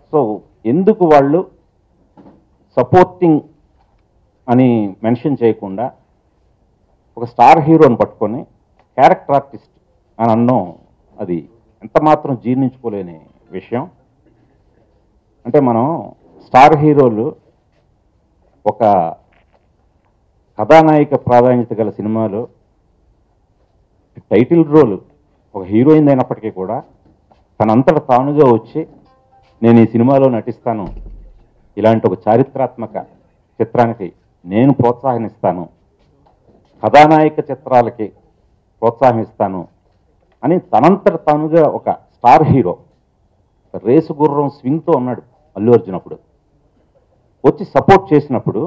so ఎందుకు వాళ్ళు supporting అని మెన్షన్ చేయకుండా ఒక స్టార్ హీరోని పట్టుకొని క్యారెక్టర్ ఆర్టిస్ట్ అని అనడం అది ఎంత మాత్రం జీర్ణించుకోలేని విషయం అంటే మనం స్టార్ హీరోలు ఒక కథానాయిక ప్రాధాన్యత గల సినిమాలో టైటిల్ రోల్ ఒక హీరోయిన్ అయినప్పటికీ కూడా తనంతట తానుగా వచ్చి నేను ఈ సినిమాలో నటిస్తాను ఇలాంటి ఒక చారిత్రాత్మక చిత్రానికి నేను ప్రోత్సాహనిస్తాను కథానాయక చిత్రాలకి ప్రోత్సాహమిస్తాను అని తనంతట తానుగా ఒక స్టార్ హీరో రేసు గుర్రం స్వింగ్తో ఉన్నాడు అల్లు అర్జున్ అప్పుడు వచ్చి సపోర్ట్ చేసినప్పుడు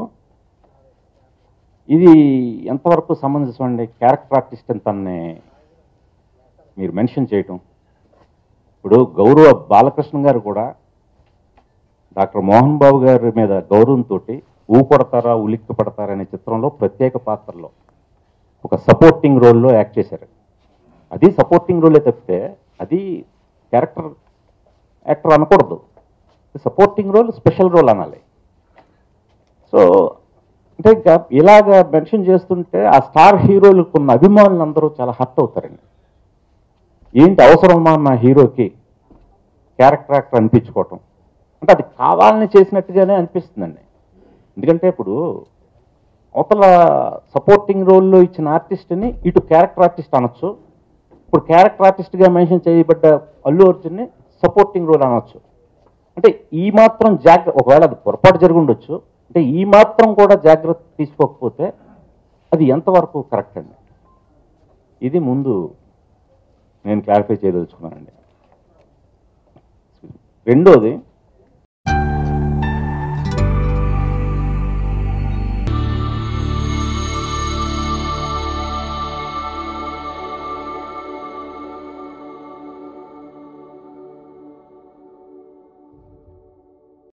ఇది ఎంతవరకు సమంజసం అండి క్యారెక్టర్ ఆర్టిస్ట్ అని తనని మీరు మెన్షన్ చేయటం ఇప్పుడు గౌరవ బాలకృష్ణ గారు కూడా డాక్టర్ మోహన్ బాబు గారి మీద గౌరవంతో ఊ కొడతారా ఉలిక్కి పడతారా అనే చిత్రంలో ప్రత్యేక పాత్రలో ఒక సపోర్టింగ్ రోల్లో యాక్ట్ చేశారు అది సపోర్టింగ్ రోలే తప్పితే అది క్యారెక్టర్ యాక్టర్ అనకూడదు సపోర్టింగ్ రోల్ స్పెషల్ రోల్ అనాలి సో అంటే ఇంకా ఇలాగ మెన్షన్ చేస్తుంటే ఆ స్టార్ హీరోలకు ఉన్న అభిమానులు అందరూ చాలా హర్ట్ అవుతారండి ఏంటి అవసరమా మా హీరోకి క్యారెక్టర్ యాక్టర్ అనిపించుకోవటం అంటే అది కావాలని చేసినట్టుగానే అనిపిస్తుందండి ఎందుకంటే ఇప్పుడు అవతల సపోర్టింగ్ రోల్లో ఇచ్చిన ఆర్టిస్ట్ని ఇటు క్యారెక్టర్ ఆర్టిస్ట్ అనొచ్చు ఇప్పుడు క్యారెక్టర్ ఆర్టిస్ట్గా మెన్షన్ చేయబడ్డ అల్లు అర్జున్ని సపోర్టింగ్ రోల్ అనొచ్చు అంటే ఈ మాత్రం జాగ్రత్త ఒకవేళ అది పొరపాటు జరిగి ఉండొచ్చు అంటే ఈ మాత్రం కూడా జాగ్రత్త తీసుకోకపోతే అది ఎంతవరకు కరెక్ట్ అండి ఇది ముందు నేను క్లారిఫై చేయదలుచుకున్నానండి రెండోది